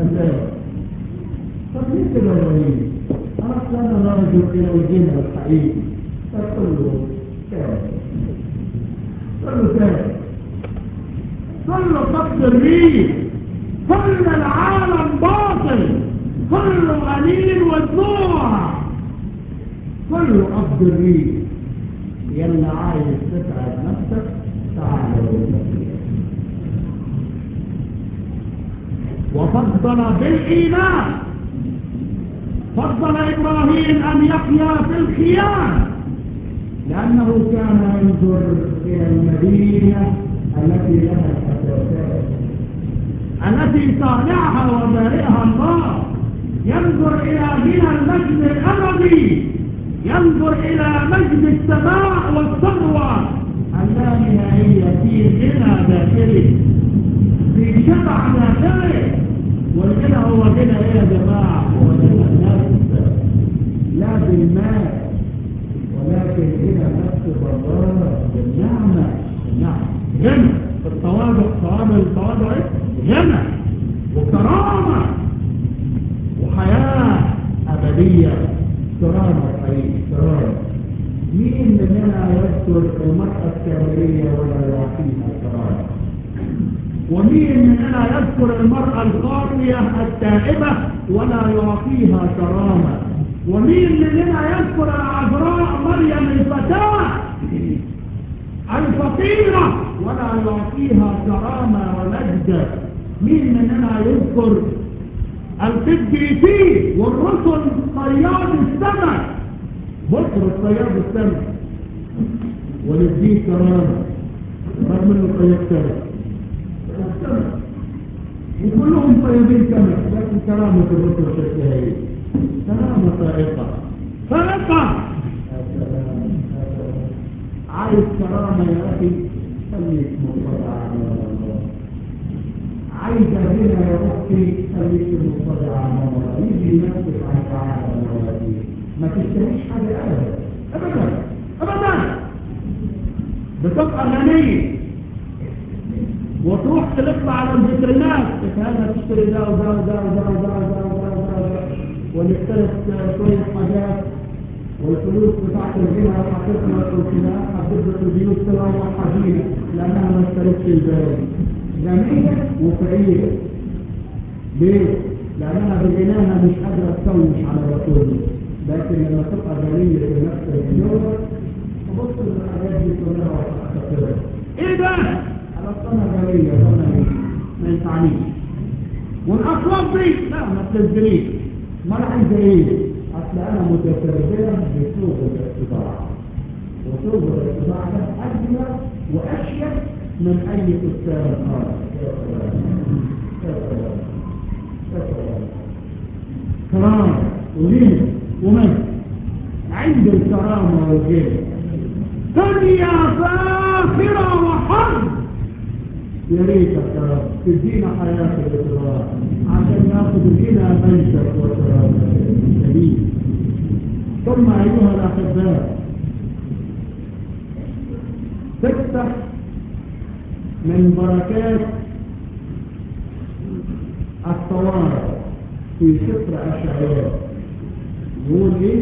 طب ليه كده يا وليد؟ انا اصل انا راجل الى الجنة الحقيقي فقل له كام قل له كام قل له قبض الريح كل العالم باطل كله قليل ودموع كله قبض الريح يلا عايز تتعب نفسك تعال وفضل بالإيمان فضل إبراهيم أن يحيا في الخيام لأنه كان ينظر إلى المدينة التي لها الأساسات التي صانعها وبارئها الله ينظر إلى غنى المجد الأبدي ينظر إلى مجد السماء والثروة اللانهائية في غنى داخلي في شبع داخلي والغنى هو غنى ايه يا جماعة هو غنى النفس لا بالمال ولكن غنى النفس بالله بالنعمة النعمة غنى التواضع ثواب التواضع غنى وكرامة وحياة أبدية كرامة حقيقي كرامة مين مننا يذكر المرأة الكاملية ولا يعطيها كرامة ومين مننا يذكر المرأة الخاطية التائبة ولا يعطيها كرامة ومين مننا يذكر العذراء مريم الفتاة الفقيرة ولا يعطيها كرامة ومجد مين مننا يذكر القديسين والرسل صياد السمك بطرس صياد السمك ونديه كرامة رغم انه طيب كرم وكلهم طيبين كما لكن كرامة الرسل شكلها ايه كرامة فائقة فائقة عايز كرامة يا أخي خليك مطلع على الله عايز هنا يا أختي خليك مطلع على الله يجي ينفذ عن تعالى المواليد ما تشتريش حاجة أبدا أبدا أبدا بتبقى غنية وتروح تلف على الفيترينات هذا تشتري ده وده وده وده وده وده وده وده ونختلف شوية حاجات والفلوس بتاعت الجنة وحطيتنا الروتينات هتبدأ البيوت تروح حزينة لأنها ما اشترتش الباقي غنية وفقيرة ليه؟ لأنها بغناها مش قادرة تسوش على الرسول لكن لما تبقى غنية في نفس الجوة تبص للحاجات دي كلها وتحتقرها ايه ده؟ على السنة غنية سنة ايه؟ ما ينفعنيش والأصوات دي لا ما تنزليش ما انا عايز ايه؟ اصل انا متسربلة بسوق الاستطاعة وسوق الاستطاعة ده اجمل واشيك من اي فستان اخر كرامة وغنى ومجد عند الكرامة والغنى دنيا فاخرة وحرب يا ريتك يا رب تدينا حياة الإطلاق عشان ناخد الغنى ميتك وكرامتك الجميل ثم أيها الأحباء تفتح من بركات الطوارئ في سفر أشعياء يقول إيه؟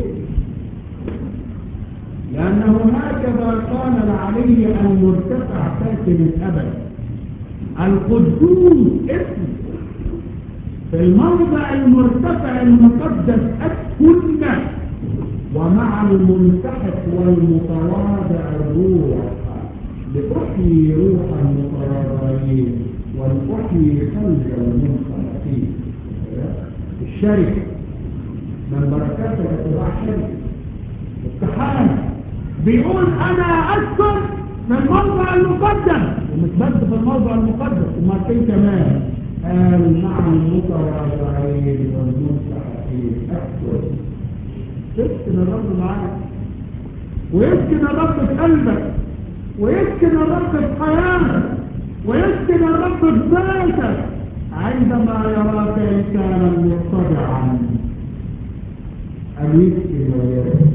لأنه هكذا قال العلي المرتفع ساكن الأبد القدوس اسم في الموضع المرتفع المقدس أسكن ومع المنتحق والمتواضع الروح لأحيي روح المتواضعين ولأحيي قلب المنتحقين الشركة من بركات الاتباع شركة اتحاد بيقول انا اسكن في الموضع المقدس ومش بس في الموضع المقدس وما فين كمان قال مع المتواضعين والمنتحقين اسكن تسكن الرب معاك ويسكن الرب في قلبك ويسكن الرب في حياتك ويسكن الرب في ذاتك عندما يراك إنسانا متضعا أن يسكن ويرد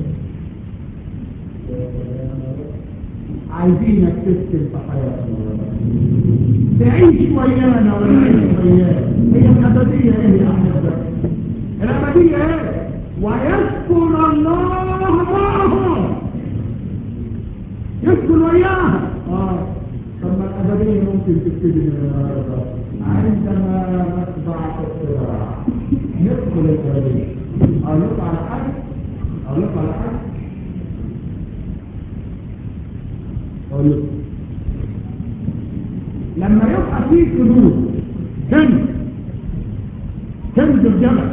عايزينك تسكن في حياتنا تعيش ويانا ونعيش ويانا هي الأبدية ايه يا أحبك الأبدية ايه ويسكن الله معهم يسكن وياها اه طب ما الأبدية ممكن تبتدي من النهارده عندما نطبع في الصراع ندخل الأبدية أو نطلع على حد أو نطلع على حد أو نطلع لما يبقى في كنوز كنز كنز الجبل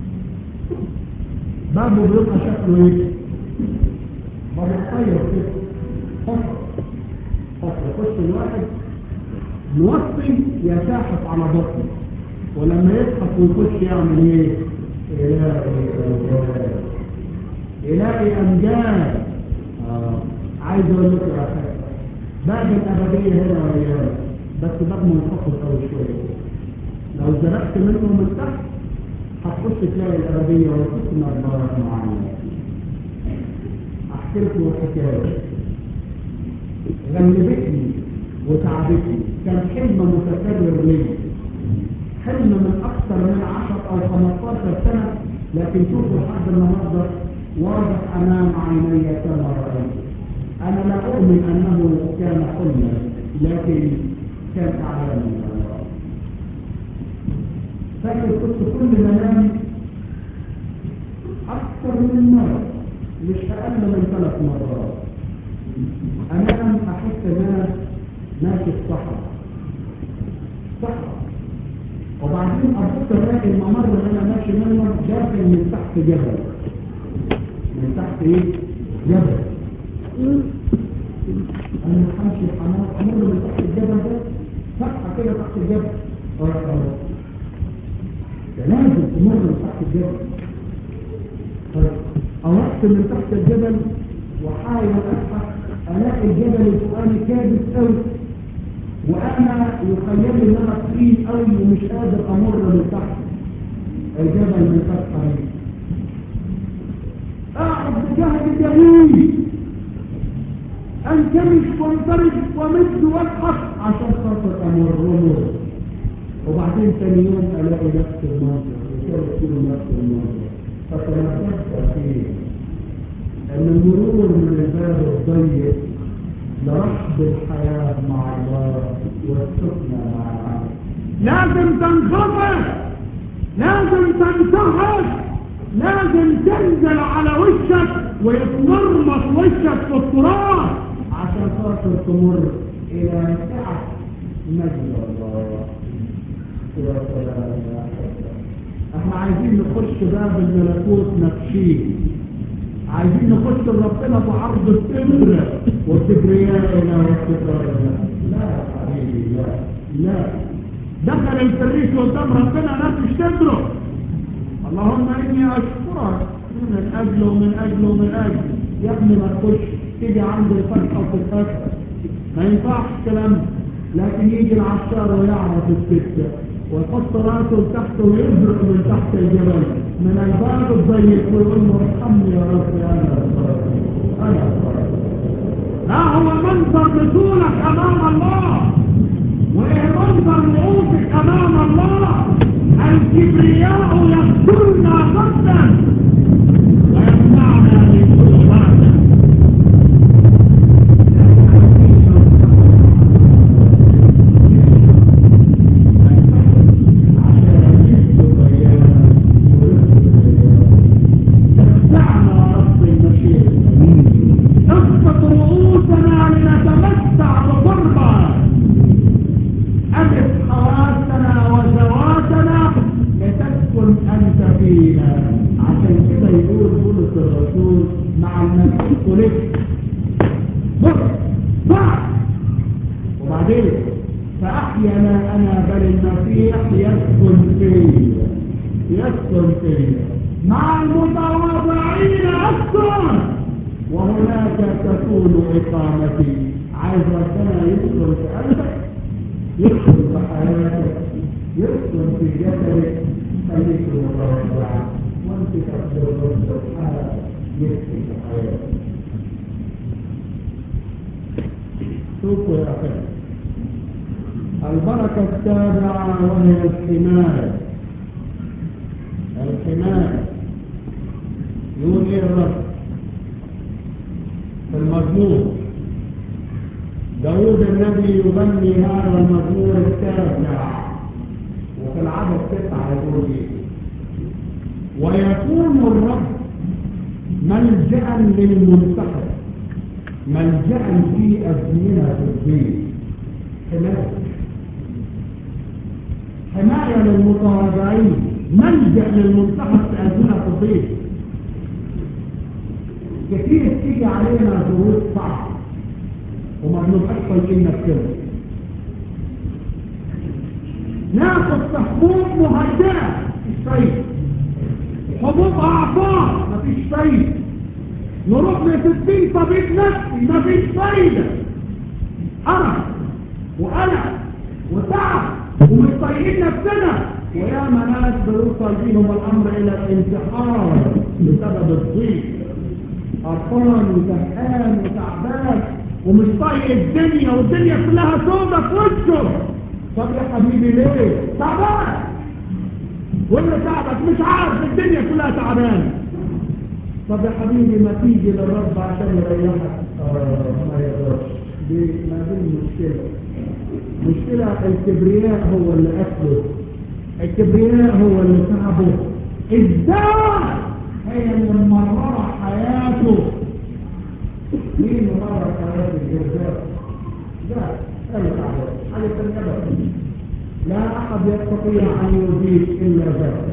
بابه بيبقى شكله ايه؟ بابه طيب كده حفر حفر يخش الواحد موطي يتاحف على بطنه ولما يضحك ويخش يعمل ايه؟ يلاقي امجاد يلاقي امجاد آه. عايز اقول لكم يا اخي باب الابديه هنا ويانا بس باب منخفض قوي شويه لو زرقت منه من تحت هتخش تلاقي الابديه وتسكن اربعه معينه احكي لكم حكايه غلبتني وتعبتني كان حلم متكرر لي حلم من اكثر من 10 او 15 سنه لكن شوفوا لحد النهارده واضح امام عيني كما رايت انا لا اؤمن انه كان حلما لكن كان اعلام من الله فاكر كنت كل ما انام اكثر من مره مش اقل من ثلاث مرات انام احس ان انا ماشي في صحراء صحراء وبعدين ابص الاقي الممر اللي انا ماشي منه داخل من تحت جبل من تحت ايه؟ جبل انا همشي حمام امر من تحت الجبل ده فتحه كده تحت الجبل ده لازم تمر من تحت الجبل طيب أوقت من تحت الجبل وحاول أبحث ألاقي الجبل الفوقاني كابس قوي وأنا يخيل لي إن أنا تخين قوي ومش قادر أمر من تحت الجبل من تحت حبيبي أقعد بجهد الجميل أنكمش وانطرد ومد وأضحك عشان خاطر أمر ومر وبعدين تاني يوم ألاقي نفس المنظر وثالث يوم نفس المنظر فتنفست فيه أن المرور من الباب الضيق لرحب الحياة مع الله والسكنة مع العالم لازم تنخفض لازم تنتحر لازم تنزل على وشك ويتمرمط وشك في التراب عشان خاطر تمر إلى سعة مجد الله يا سلام يا حبيبي احنا عايزين نخش باب الملكوت نفسيه عايزين نخش لربنا بعرض التبر والكبرياء والكبرياء لا يا حبيبي لا لا دخل الفريس قدام ربنا نفس تبره اللهم اني اشكرك من اجله ومن اجله ومن اجله يا ابني ما تخش تيجي عند الفتحه وتتفتح ما ينفعش الكلام لكن يجي العشار ويعرف السكه ويحط راسه تحته ويبرق من تحت الجبل من الباب الضيق ويقول له ارحمني يا رب انا انا لا هو منظر نزولك امام الله وايه منظر وقوفك امام الله الكبرياء يقتلنا غدا ويمنعنا من كل بركه مع المتواضعين أكثر وهناك تكون إقامتي عايز ربنا يدخل في قلبك يدخل في حياتك يدخل في جسدك خليك متواضع وانت تقدر سبحانه يدخل في حياتك شوفوا يا أخي البركة السابعة وهي الحماية الحماية يقول ايه الرب في المزمور داود النبي يغني هذا المزمور التاسع وفي العدد تسعة يقول ايه ويكون الرب ملجأ للمنتحر ملجأ في أزمنة الدين حماية حماية للمتواضعين ملجأ للمنتحر في أزمنة الضيق كثير تيجي علينا ظروف صعبة وما بنبقاش طايقين نفسنا ناخد حبوب مهدئة مفيش فايدة حبوب أعصاب مفيش فايدة نروح لستين طبيب نفسي مفيش فايدة أرق وقلق وتعب ومش طايقين نفسنا وياما ناس بيوصل بيهم الأمر إلى الانتحار بسبب الضيق قرفان وزهقان وتعبان ومش طايق الدنيا والدنيا كلها سودة في وشه طب يا حبيبي ليه؟ تعبان واللي تعبك مش عارف الدنيا كلها تعبان طب يا حبيبي ما تيجي للرب عشان يريحك آه ما يقدرش دي ما دي المشكلة المشكلة الكبرياء هو اللي أكله الكبرياء هو اللي تعبه ازاي هي اللي مررة حياته مين مرر حياة الجزاء لا لا تعبه حاجة النبت لا أحد يستطيع أن يزيد إلا ذاته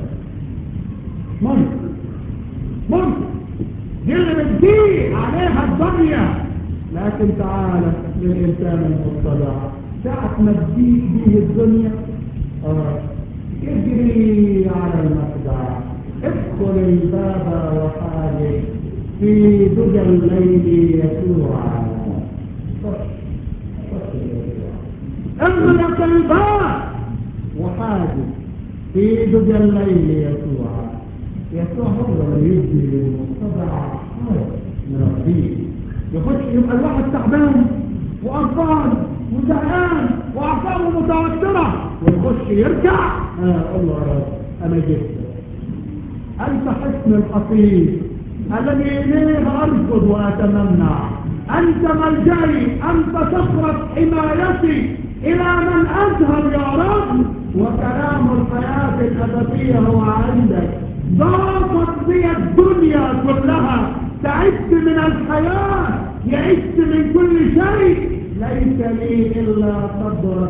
ممكن ممكن يغلب دي عليها الدنيا لكن لكن تعالى للإنسان المتضع ساعة ما تجيك به الدنيا آه. اجري على المخدع ادخل الباب وحاجك في دجى الليل يسوع اغلق الباب وحاجك في دجى الليل يسوع يسوع هو اللي يدي للمتضع من ربيه يخش يبقى الواحد تعبان وقرفان وزهقان واعصابه متوتره ويخش يرجع آه الله يا رب انا جبت انت حسن الحصيد الذي اليه ارفض واتمنع انت ملجئي انت صخره حمايتي الى من اذهب يا رب وكلام الحياه الابديه هو عندك ضاقت بي الدنيا كلها تعبت من الحياه يئست من كل شيء ليس لي إلا صبرك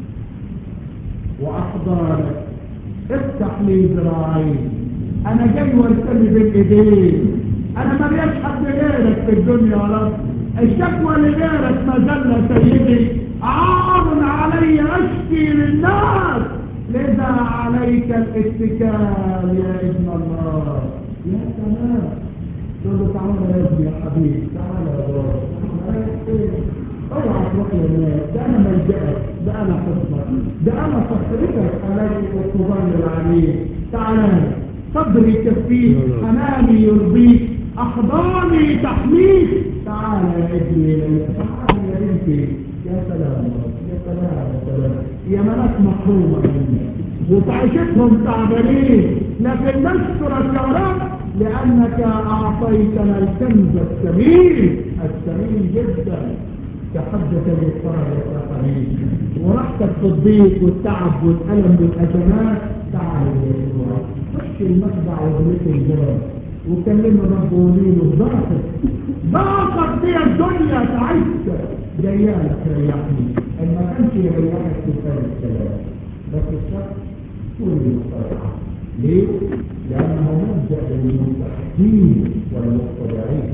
وأحضانك افتح لي ذراعي أنا جاي وارتمي بين إيديك أنا ما ليش حد غيرك في الدنيا يا رب الشكوى لغيرك مذلة سيدي عار علي أشكي للناس لذا عليك الاتكال يا ابن الله يا سلام تقول له تعالى يا ابني يا حبيبي تعالى يا بابا اوعى تروح للناس ده انا ملجأك ده انا حصنك ده انا صخرتك التي تظلل عليه تعالى صدري يكفيك حناني يرضيك احضاني تحميك تعالى يا ابني تعالى يا بنتي يا سلام يا سلام يا سلام يا ملاك محرومه منك وتعيشتهم تعبانين لكن نشكرك يا رب لانك اعطيتنا الكنز الثمين الثمين جدا تحدث للطالب يا حبيبي وراحتك في الضيق والتعب والألم والأزمات تعال يا يسوع خش المخدع وبيت الباب وكلمه رب وليله ضاقت ضاقت بي الدنيا تعبت جايالك ريحني ان ما كانش يريحك في هذا الكلام بس الشخص كل المصطلحة ليه؟ لأنه مبدأ للمستحقين والمتبعين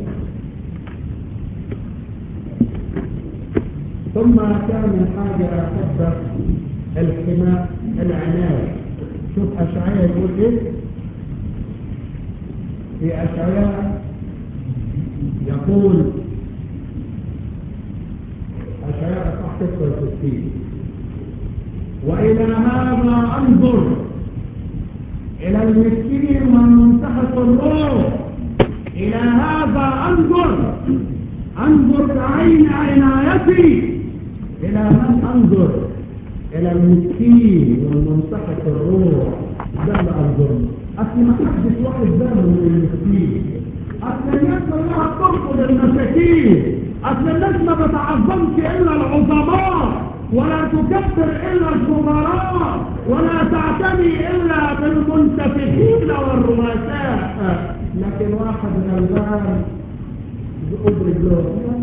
ثم كان من حاجة أحبة الحماء العناية شوف أشعياء يقول إيه في أشعياء يقول أشعياء صح 66 وإلى هذا أنظر إلى المسكين والمنتحق الروح إلى هذا أنظر أنظر بعين عنايتي إلى من أنظر إلى المسكين والمنتحق الروح ده اللي أنظر أصل ما حدش واخد باله من المسكين أصل الناس كلها بترفض المساكين أصل الناس ما بتعظمش إلا العظماء ولا تكبر إلا الكبراء ولا تعتني إلا بالمنتفخين والرؤساء لكن واحد غلبان بأدرك له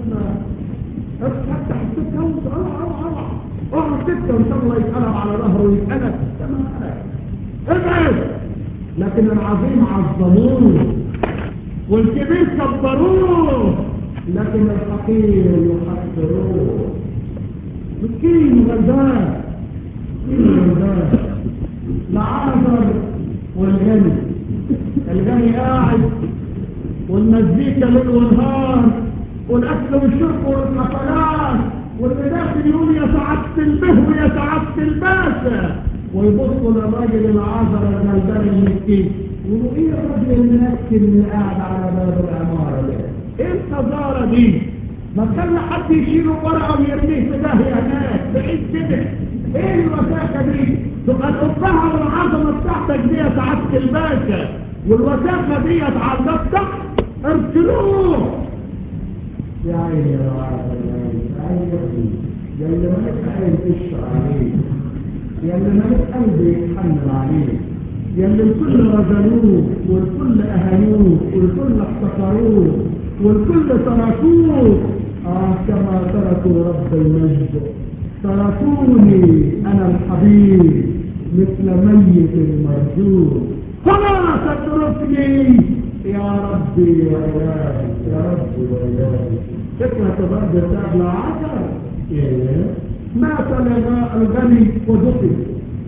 افتح السكة اوعى اوعى اوعى اوعى السكة ان شاء الله يتقلب على ظهره ويتقلب تمام ابعد لكن العظيم عظموه والكبير كبروه لكن الحقير يحقروه مسكين غلبان مسكين غلبان العذر والغني الغني قاعد والمزيكا ليل ونهار والاكل والشرب والحفلات واللي داخل يقول يا سعادة البه ويا سعادة الباشا ويبصوا للراجل العذر الغلبان المسكين يقولوا ايه الراجل المسكين اللي قاعد على باب العمارة ده ايه القذارة دي ما تخلي حد يشيله ورقة ويرميه في داهية هناك بعيد كده ايه الوساخة دي تبقى القبها والعظمة بتاعتك دي يا سعادة الباشا والوساخة دي على الباب تحت ارسلوه يا عيني يا عيني يا عيني يا ابني يا اللي مالك عين تشفى عليه يا اللي مالك قلب يتحمل عليه يا اللي الكل رجلوه والكل اهانوه والكل احتقروه والكل تركوه اه كما تركوا رب المجد تركوني انا الحبيب مثل ميت مرجوع فلا تتركني يا ربي وإلهي يا ربي وإلهي فكرة الرب ساب لعشر إيه مات لنا الغني ودفن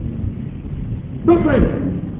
دفن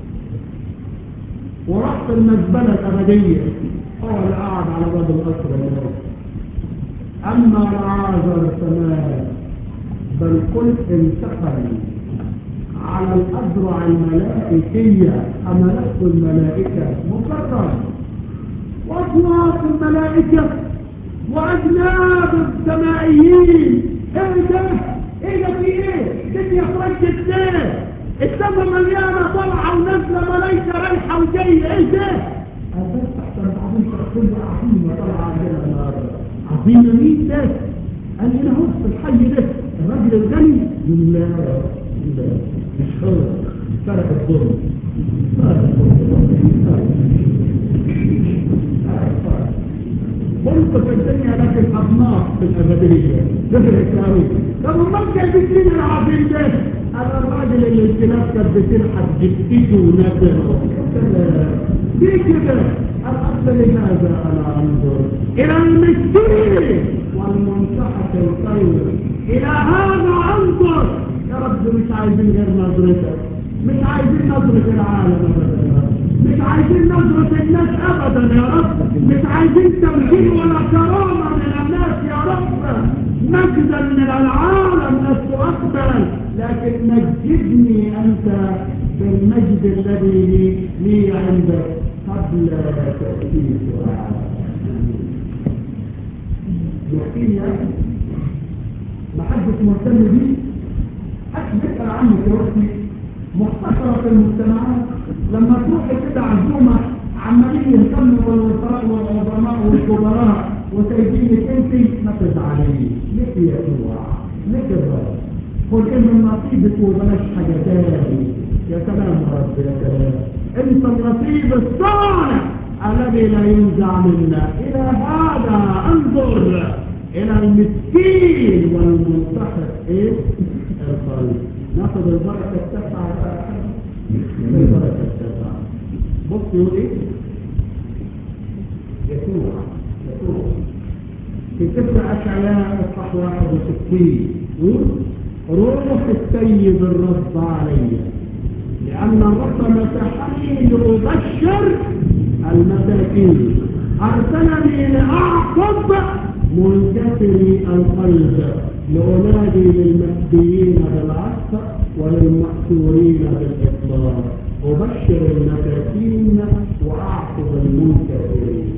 وراح في المزبلة الأبدية هو اللي قاعد على باب القصر الموت أما العازر فمات بل قل انتقل على الأذرع الملائكية حملته الملائكة مكرم وأصوات الملائكة وأجناب السمائيين ايه ده ايه ده في ايه الدنيا فرجت ليه السما مليانة طالعة ونازلة ملايكة رايحة وجاية ايه ده أساس أحسن بعضين شخصية عظيمة طالعة عندنا النهاردة عظيمة مين ده قال لنا هو في الحي ده الراجل الغني لا لا مش هو فرق الظلم فرق الظلم كنت في الدنيا لكن أطناف في الأبدية تفرق قوي طب امال جايبين مين العظيم ده؟ أنا الراجل اللي الكلاب كانت بتلحق جبتته ونزله ليه كده؟ الأصل لماذا أنا أنظر؟ إلى المسكين والمنصحة الخير إلى هذا أنظر يا رب مش عايزين غير نظرتك مش عايزين نظرة العالم أبدا مش عايزين نظرة الناس أبدا يا رب مش عايزين تمثيل ولا كرامة من الناس يا رب مجدا من العالم لست أقبل لكن مجدني أنت بالمجد الذي لي, لي عندك قبل تأسيس يحكيني يا أخي ما حدش مهتم بيه حد بيسأل عنه دلوقتي مختصرة في المجتمعات لما تروح كده عزومة عمالين يهتموا بالوزراء والعظماء والكبراء وسايبينك انت ما تزعليش ليه يا يسوع ليه كده خد ايه من نصيبك وبلاش حاجة تاني يا سلام يا رب يا سلام انت النصيب الصالح الذي لا ينزع منا الى هذا انظر الى المسكين والمنتحر ايه القلب ناخد البركة التسعة بقى البركة التسعة بص يقول ايه يسوع يسوع في سفر أشعياء اصحاح 61 يقول روح السيد الرب علي لأن الرب مسحني لأبشر المساكين أرسلني لأعقب منكسري القلب لأنادي للمسبيين بالعصر وللمقتورين بالإطلاق أبشر المساكين وأعقب المنكسرين